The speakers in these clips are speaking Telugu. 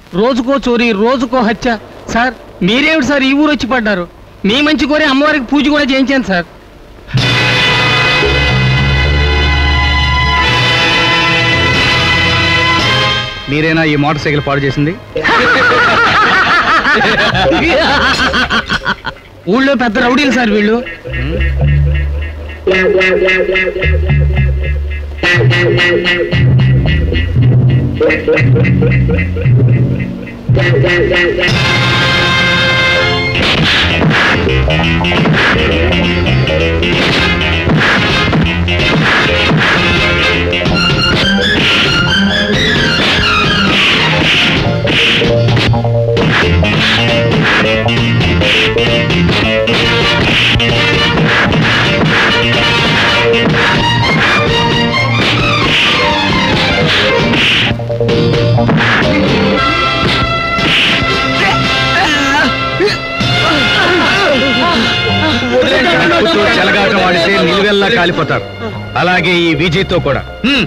రోజుకో చోరీ రోజుకో హత్య సార్ మీరేమిటి సార్ ఈ ఊరు వచ్చి పడ్డారు మీ మంచి కోరి అమ్మవారికి పూజ కూడా చేయించాను సార్ మీరేనా ఈ మోటార్ సైకిల్ పాడు చేసింది ఊళ్ళో పెద్ద రౌడీలు సార్ వీళ్ళు చెప్పుతో చెలగాటం ఆడితే నిలువెల్లా కాలిపోతారు అలాగే ఈ విజయ్తో కూడా హ్మ్.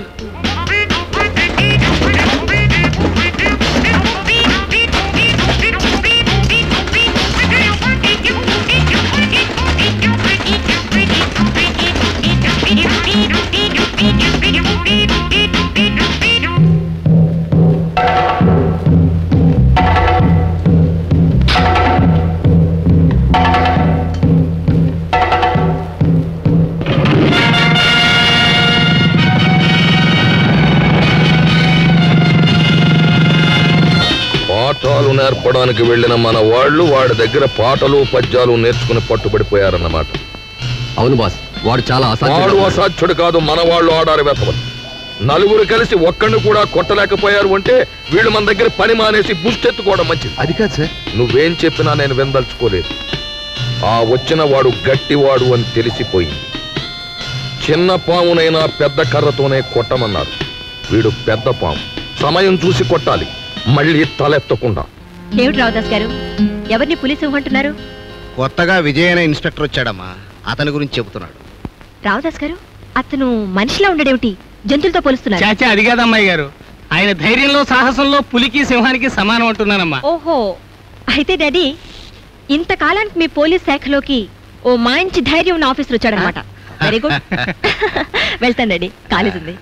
పాఠాలు నేర్పడానికి వెళ్ళిన మన వాళ్ళు వాడి దగ్గర పాటలు పద్యాలు నేర్చుకుని పట్టుబడిపోయారన్నమాట అవును బాస్ వాడు చాలా వాడు అసాధ్యుడు కాదు మన వాళ్ళు ఆడారు వెతవలు నలుగురు కలిసి ఒక్కడిని కూడా కొట్టలేకపోయారు అంటే వీళ్ళు మన దగ్గర పని మానేసి బుష్టెత్తుకోవడం మంచిది అది కాదు సార్ నువ్వేం చెప్పినా నేను విందల్చుకోలేదు ఆ వచ్చిన వాడు గట్టివాడు అని తెలిసిపోయింది చిన్న పామునైనా పెద్ద కర్రతోనే కొట్టమన్నారు వీడు పెద్ద పాము సమయం చూసి కొట్టాలి మళ్ళీ తలెత్తకుండా ఏమిటి రావదాస్ గారు ఎవరిని పులిసి ఇవ్వమంటున్నారు కొత్తగా విజయ్ అనే ఇన్స్పెక్టర్ వచ్చాడమ్మా అతని గురించి చెబుతున్నాడు రావదాస్ గారు అతను మనిషిలా ఉండడేమిటి జంతువులతో పోలుస్తున్నారు చాచా అది కాదు అమ్మాయి గారు ఆయన ధైర్యంలో సాహసంలో పులికి సింహానికి సమానం అంటున్నానమ్మా ఓహో అయితే డాడీ ఇంతకాలానికి మీ పోలీస్ శాఖలోకి ఓ మంచి ధైర్యం ఉన్న ఆఫీసర్ వచ్చాడనమాట వెరీ గుడ్ వెళ్తాను డాడీ కాలేజ్ ఉంది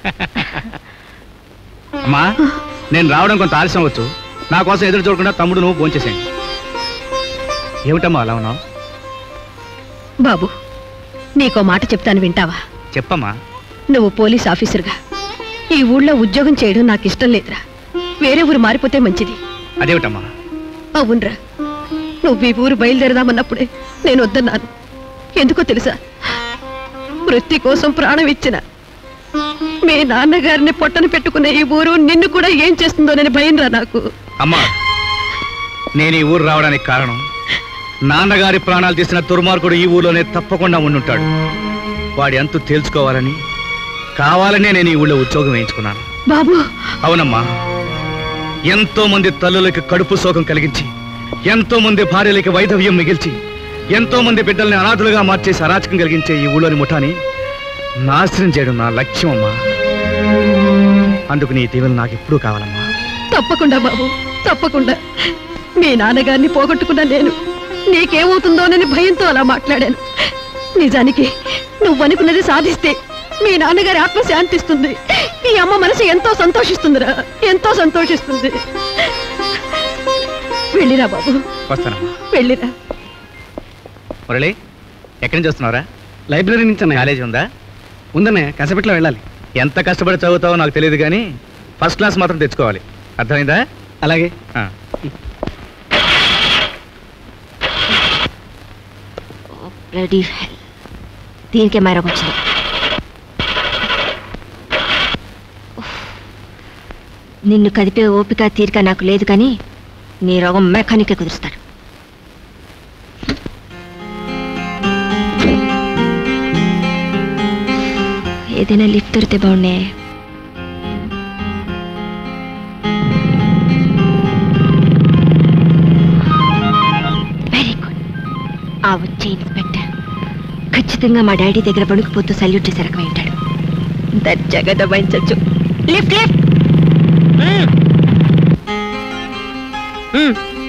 అమ్మా నేను రావడం కొంత ఆలస్యం అవచ్చు నా కోసం ఎదురు చూడకుండా తమ్ముడు నువ్వు భోంచేసేయండి ఏమిటమ్మా అలా ఉన్నావు బాబు నీకో మాట చెప్తాను వింటావా చెప్పమ్మా నువ్వు పోలీస్ ఆఫీసర్గా ఈ ఊళ్ళో ఉద్యోగం చేయడం నాకు ఇష్టం లేదురా వేరే ఊరు మారిపోతే మంచిది అదేమిటమ్మా అవునరా నువ్వు ఈ ఊరు బయలుదేరదామన్నప్పుడే నేను వద్దన్నాను ఎందుకో తెలుసా వృత్తి కోసం ప్రాణం ఇచ్చిన మీ నాన్నగారిని పొట్టన పెట్టుకునే ఈ ఊరు నిన్ను కూడా ఏం చేస్తుందోనని భయం రా నాకు అమ్మా నేను ఈ ఊరు రావడానికి కారణం నాన్నగారి ప్రాణాలు తీసిన దుర్మార్గుడు ఈ ఊళ్ళోనే తప్పకుండా ఉండుంటాడు వాడి అంతు తేల్చుకోవాలని కావాలనే నేను ఈ ఊళ్ళో ఉద్యోగం వేయించుకున్నాను బాబు అవునమ్మా ఎంతో మంది తల్లులకి కడుపు శోకం కలిగించి ఎంతో మంది భార్యలకి వైధవ్యం మిగిల్చి ఎంతో మంది బిడ్డల్ని అనాథులుగా మార్చేసి అరాచకం కలిగించే ఈ ఊళ్ళోని ముఠాని నాశనం చేయడం నా లక్ష్యం అమ్మా అందుకు నీ దీవెన నాకు ఎప్పుడూ కావాలమ్మా తప్పకుండా బాబు తప్పకుండా మీ నాన్నగారిని పోగొట్టుకున్న నేను నీకేమవుతుందోనని భయంతో అలా మాట్లాడాను నిజానికి నువ్వు అనుకున్నది సాధిస్తే మీ నాన్నగారి ఆత్మ శాంతిస్తుంది ఈ అమ్మ మనసు ఎంతో సంతోషిస్తుందిరా ఎంతో సంతోషిస్తుంది వెళ్ళిరా బాబు వస్తానమ్మా వెళ్ళిరా మురళి ఎక్కడి నుంచి వస్తున్నావురా లైబ్రరీ నుంచి అన్నయ్య కాలేజీ ఉందా ఉందన్నయ్య కసపెట్లో వెళ్ళాలి ఎంత కష్టపడి చదువుతావో నాకు తెలియదు కానీ ఫస్ట్ క్లాస్ మాత్రం తెచ్చుకోవాలి అర్థమైందా అలాగే ఆ. రెడీ దీనికే మైరోగం వచ్చింది ఉఫ్. నిన్ను కదిపే ఓపిక తీరిక నాకు లేదు కానీ నీ రోగం మెకానికే కుదురుస్తాడు ఏదైనా లిఫ్ట్ దొరికితే బాగుండే వెరీ గుడ్ ఆ వచ్చే ఇన్స్పెక్టర్ ఖచ్చితంగా మా డాడీ దగ్గర పడుకుపోతూ సల్యూట్ చేసే రకమై ఉంటాడు దర్జాగా దబాయించచ్చు లిఫ్ట్ లిఫ్ట్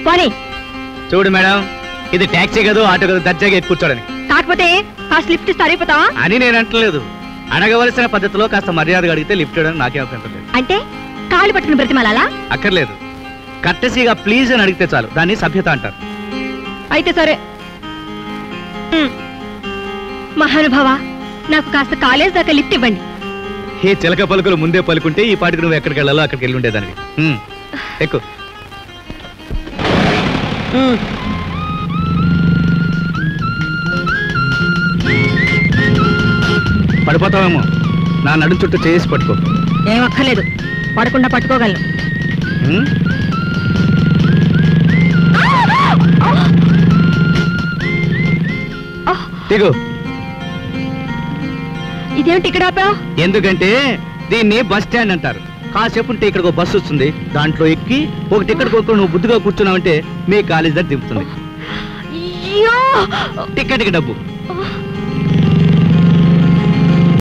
పోనీ చూడు మేడం ఇది ట్యాక్సీ కాదు ఆటో కాదు దర్జాగా ఎక్కి కూర్చోడని కాకపోతే కాస్త లిఫ్ట్ ఇస్తే అయిపోతావా అని నేను అంటలేదు అడగవలసిన పద్ధతిలో కాస్త మర్యాదగా అడిగితే లిఫ్ట్ చేయడానికి నాకేం అభ్యంతరం లేదు అంటే కాళ్ళు పట్టుకుని బ్రతిమాలాలా అక్కర్లేదు కట్టసీగా ప్లీజ్ అని అడిగితే చాలు దాన్ని సభ్యత అంటారు అయితే సరే ఉమ్. మహానుభావ నాకు కాస్త కాలేజ్ దాకా లిఫ్ట్ ఇవ్వండి ఈ చిలక పలుకులు ముందే పలుకుంటే ఈ పాటికి నువ్వు ఎక్కడికి వెళ్ళాలో అక్కడికి వెళ్ళి ఉండేదానివి హ్మ్. ఎక్కు పడిపోతావేమో నా నడుం చుట్టూ చేసి పట్టుకో ఏం అక్కర్లేదు పడకుండా పట్టుకోగలను హ్మ్? దిగు ఇదేమిటి ఇక్కడ ఆపావు ఎందుకంటే దీన్ని బస్ స్టాండ్ అంటారు కాసేపు ఉంటే ఇక్కడికి బస్సు వస్తుంది దాంట్లో ఎక్కి ఒక టికెట్ కొనుక్కొని నువ్వు బుద్ధిగా కూర్చున్నావంటే మీ కాలేజ్ దగ్గర దింపుతుంది అయ్యో టికెట్కి డబ్బు